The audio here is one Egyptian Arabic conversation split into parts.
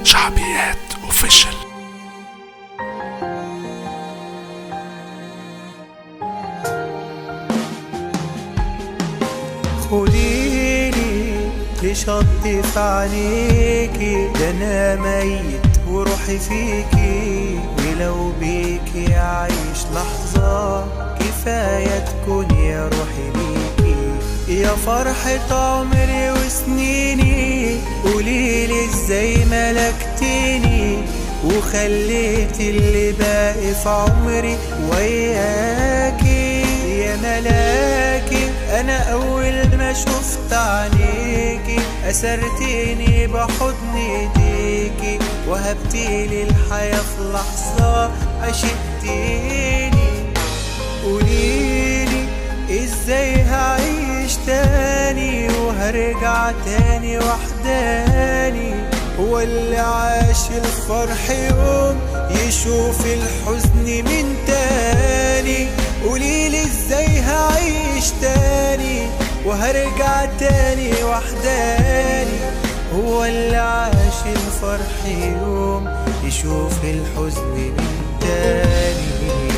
شعبيات اوفيشال خديني لشط في عينيكي ده انا ميت وروحي فيكي ولو بيكي عايش لحظة كفاية تكون يا روحي ليكي يا فرحة عمري وسنيني قوليلي ازاي ملكتيني وخليت اللي باقي في عمري وياكي يا ملاكي انا اول ما شفت عينيكي اسرتيني بحضن ايديكي وهبتيلي الحياة في لحظة عشقتيني قوليلي ازاي هعيش تاني وهرجع تاني وحداني هو اللي عاش الفرح يوم يشوف الحزن من تاني قوليلي ازاي هعيش تاني وهرجع تاني وحداني هو اللي عاش الفرح يوم يشوف الحزن من تاني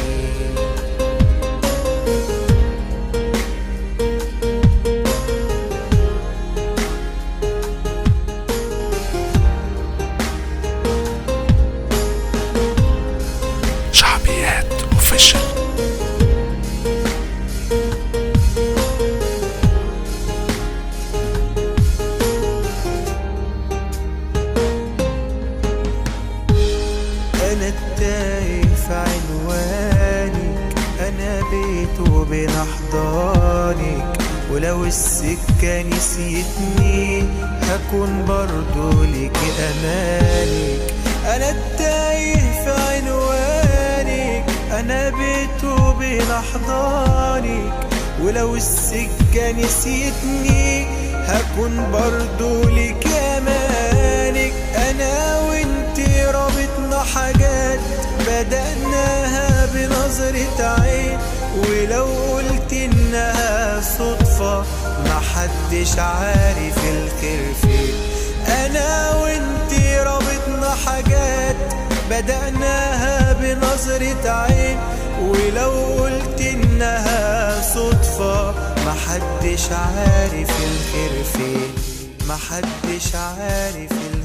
شعبيات اوفيشال أنا التايه في عنوانك أنا بيت وبين أحضانك ولو السكة نسيتني هكون برضو لك أمانك أنا التايه في عنوانك أنا بيت وبين أحضانك ولو السكة نسيتني هكون برضو لك أمانك أنا وانتي رابطنا حاجات بدأناها بنظرة عين ولو قلت إنها صدفة محدش عارف الخير فين أنا وانتي رابطنا حاجات بدأناها بنظرة عين ولو قلت إنها صدفة محدش عارف الخير فين محدش عارف الخير